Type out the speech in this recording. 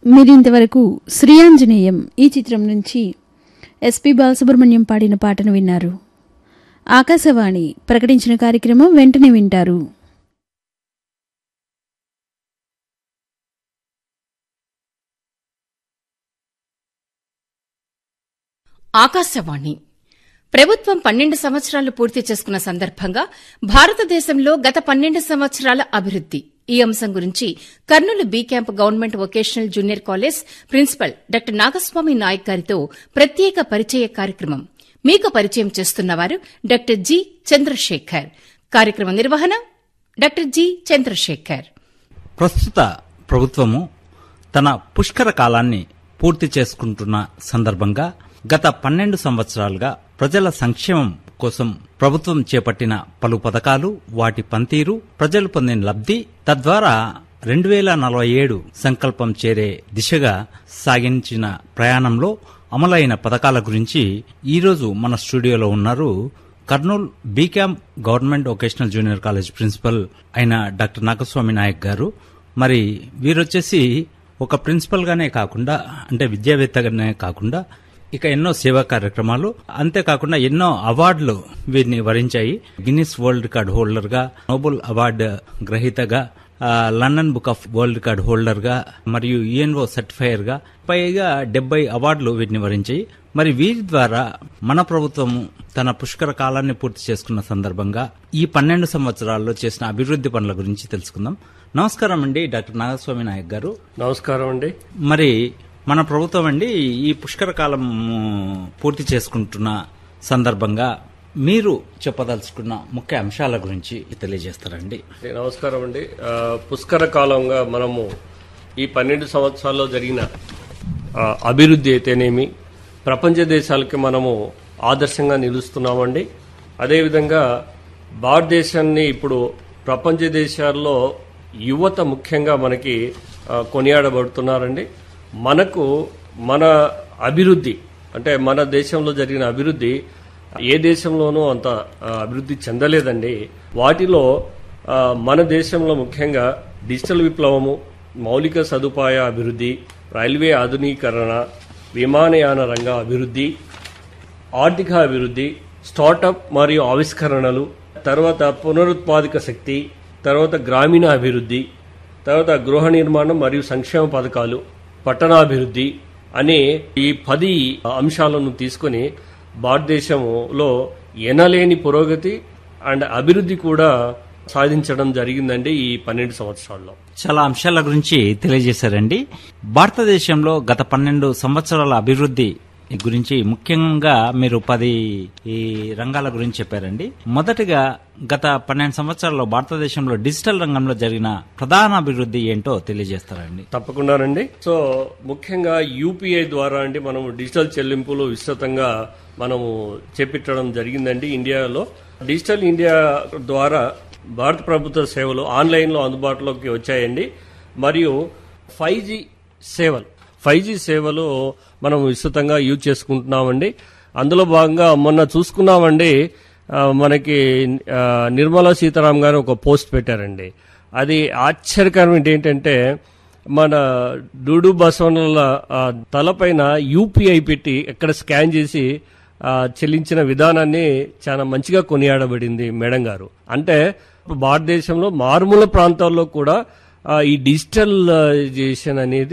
మీరింతవరకు శ్రీయాంజనేయం ఈ చిత్రం నుంచి ఎస్పి బాలసుబ్రహ్మణ్యం పాడిన పాటను విన్నారు ఆకాశవాణి ప్రకటించిన కార్యక్రమం వెంటనే వింటారు ఆకాశవాణి ప్రభుత్వం పన్నెండు సంవత్సరాలు పూర్తి చేసుకున్న సందర్భంగా భారతదేశంలో గత పన్నెండు సంవత్సరాల అభివృద్ది ఈ అంశం గురించి Kurnool B camp government vocational junior college principal doctor Nagaswamy Naik గారితో ప్రత్యేక పరిచయ కార్యక్రమం మీకు పరిచయం చేస్తున్నవారు డాక్టర్ జి చంద్రశేఖర్ కార్యక్రమ నిర్వహణ డాక్టర్ జి చంద్రశేఖర్ ప్రస్తుత ప్రభుత్వము తన పుష్కర కాలాన్ని పూర్తి చేసుకుంటున్న సందర్భంగా గత పన్నెండు సంవత్సరాలుగా ప్రజల సంక్షేమం కోసం ప్రభుత్వం చేపట్టిన పలు పథకాలు వాటి పనితీరు ప్రజలు పొందిన లబ్ధి తద్వారా రెండు వేల నలభై ఏడు సంకల్పం చేరే దిశగా సాగించిన ప్రయాణంలో అమలైన పథకాల గురించి ఈరోజు మన స్టూడియోలో ఉన్నారు Kurnool B camp government vocational junior college principal అయిన డాక్టర్ నాగస్వామి నాయక్ గారు మరి వీరొచ్చేసి ఒక ప్రిన్సిపల్ గానే కాకుండా అంటే విద్యావేత్తగానే కాకుండా ఇక ఎన్నో సేవా కార్యక్రమాలు అంతేకాకుండా ఎన్నో అవార్డులు వీరిని వరించాయి గిన్నిస్ వరల్డ్ రికార్డ్ హోల్డర్ గా నోబెల్ అవార్డు గ్రహీతగా ఆ, London book of world record holder గా మరియు యుఎన్ఓ సర్టిఫైయర్ గా పైగా డెబ్బై అవార్డులు వీటిని వరించాయి మరి వీరి ద్వారా మన ప్రభుత్వం తన పుష్కర కాలాన్ని పూర్తి చేసుకున్న సందర్భంగా ఈ పన్నెండు సంవత్సరాల్లో చేసిన అభివృద్ధి పనుల గురించి తెలుసుకుందాం నమస్కారం అండి డాక్టర్ నాగస్వామి నాయక్ గారు నమస్కారం అండి మరి మన ప్రభుత్వం అండి ఈ పుష్కర కాలం పూర్తి చేసుకుంటున్న సందర్భంగా మీరు చెప్పదలుచుకున్న ముఖ్య అంశాల గురించి తెలియజేస్తారండి నమస్కారం అండి ఆ, పుష్కర కాలంగా మనము ఈ పన్నెండు సంవత్సరాల్లో జరిగిన ఆ, అభివృద్ధి అయితేనేమి ప్రపంచ దేశాలకి మనము ఆదర్శంగా నిలుస్తున్నామండి అదేవిధంగా భారతదేశాన్ని ఇప్పుడు ప్రపంచ దేశాల్లో యువత ముఖ్యంగా మనకి ఆ, కొనియాడబడుతున్నారండి మనకు మన అభివృద్ధి అంటే మన దేశంలో జరిగిన అభివృద్ధి ఏ దేశంలోనూ అంత ఆ, అభివృద్ధి చెందలేదండి వాటిలో ఆ, మన దేశంలో ముఖ్యంగా డిజిటల్ విప్లవము మౌలిక సదుపాయ అభివృద్ధి రైల్వే ఆధునీకరణ విమానయాన రంగ అభివృద్ధి ఆర్థిక అభివృద్ధి స్టార్టప్ మరియు ఆవిష్కరణలు తర్వాత పునరుత్పాదక శక్తి తర్వాత గ్రామీణ అభివృద్ధి తర్వాత గృహ నిర్మాణం మరియు సంక్షేమ పథకాలు పట్టణాభివృద్ధి అనే ఈ పది అంశాలను తీసుకొని భారతదేశంలో ఎనలేని పురోగతి అండ్ అభివృద్ధి కూడా సాధించడం జరిగిందండి ఈ పన్నెండు సంవత్సరాల్లో చాలా అంశాల గురించి తెలియజేశారండి భారతదేశంలో గత పన్నెండు సంవత్సరాల అభివృద్ధి గురించి ముఖ్యంగా మీరు పది ఈ రంగాల గురించి చెప్పారండి మొదటిగా గత పన్నెండు సంవత్సరాల్లో భారతదేశంలో డిజిటల్ రంగంలో జరిగిన ప్రధాన అభివృద్ధి ఏంటో తెలియజేస్తారండి తప్పకుండానండి సో ముఖ్యంగా యూపీఐ ద్వారా అండి మనం డిజిటల్ చెల్లింపులు విస్తృతంగా మనము చేపట్టడం జరిగిందండి ఇండియాలో డిజిటల్ ఇండియా ద్వారా భారత ప్రభుత్వ సేవలు ఆన్లైన్లో అందుబాటులోకి వచ్చాయండి మరియు ఫైవ్ జీ సేవలు ఫైవ్ జీ సేవలు మనం విస్తృతంగా యూజ్ చేసుకుంటున్నామండి అందులో భాగంగా మొన్న చూసుకున్నామండి ఆ, మనకి ఆ, నిర్మలా సీతారాం గారు ఒక పోస్ట్ పెట్టారండి అది ఆశ్చర్యకరం ఏంటంటే మన డూడు బసవనల ఆ, తలపైన యూపీఐ పెట్టి ఎక్కడ స్కాన్ చేసి ఆ, చెల్లించిన విధానాన్ని చాలా మంచిగా కొనియాడబడింది మేడం గారు అంటే భారతదేశంలో మారుమూల ప్రాంతాల్లో కూడా ఆ, ఈ డిజిటలైజేషన్ అనేది